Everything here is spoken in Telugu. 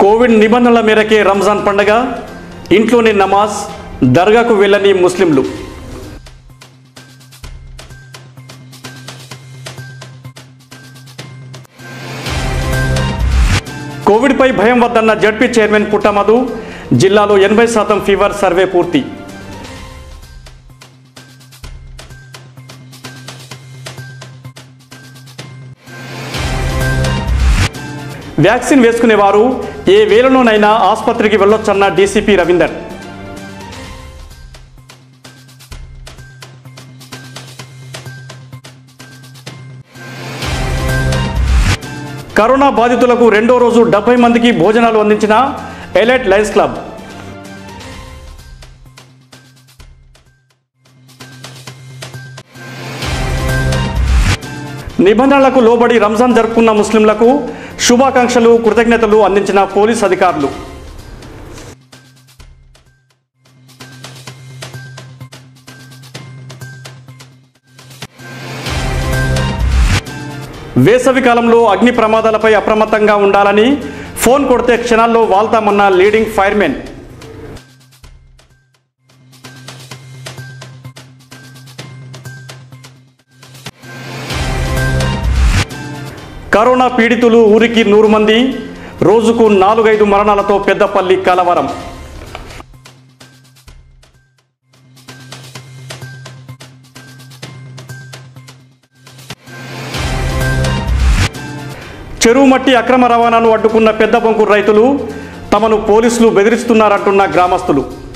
కోవిడ్ నిబంధనల మేరకే రంజాన్ పండగ ఇంట్లోనే నమాజ్ దర్గాకు వెళ్ళని ముస్లింలు కోవిడ్పై భయం వద్దన్న జడ్పీ చైర్మన్ పుట్టమధు జిల్లాలో ఎనభై శాతం ఫీవర్ సర్వే పూర్తి వ్యాక్సిన్ వేసుకునేవారు ఏ వేళలోనైనా ఆసుపత్రికి వెళ్ళొచ్చన్న డీసీపీ రవీందర్ కరోనా బాధితులకు రెండో రోజు డెబ్బై మందికి భోజనాలు అందించిన ఎలైట్ లయన్స్ క్లబ్ నిబంధనలకు లోబడి రంజాన్ జరుపుకున్న ముస్లింలకు శుభాకాంక్షలు కృతజ్ఞతలు అందించిన పోలీస్ అధికారులు వేసవి కాలంలో అగ్ని ప్రమాదాలపై అప్రమత్తంగా ఉండాలని ఫోన్ కొడితే క్షణాల్లో వాళ్తామన్న లీడింగ్ ఫైర్మెన్ కరోనా పీడితులు ఊరికి నూరు మంది రోజుకు నాలుగైదు మరణాలతో పెద్దపల్లి కలవరం చెరువు మట్టి అక్రమ రవాణాను అడ్డుకున్న పెద్ద బొంకు రైతులు తమను పోలీసులు బెదిరిస్తున్నారంటున్న గ్రామస్తులు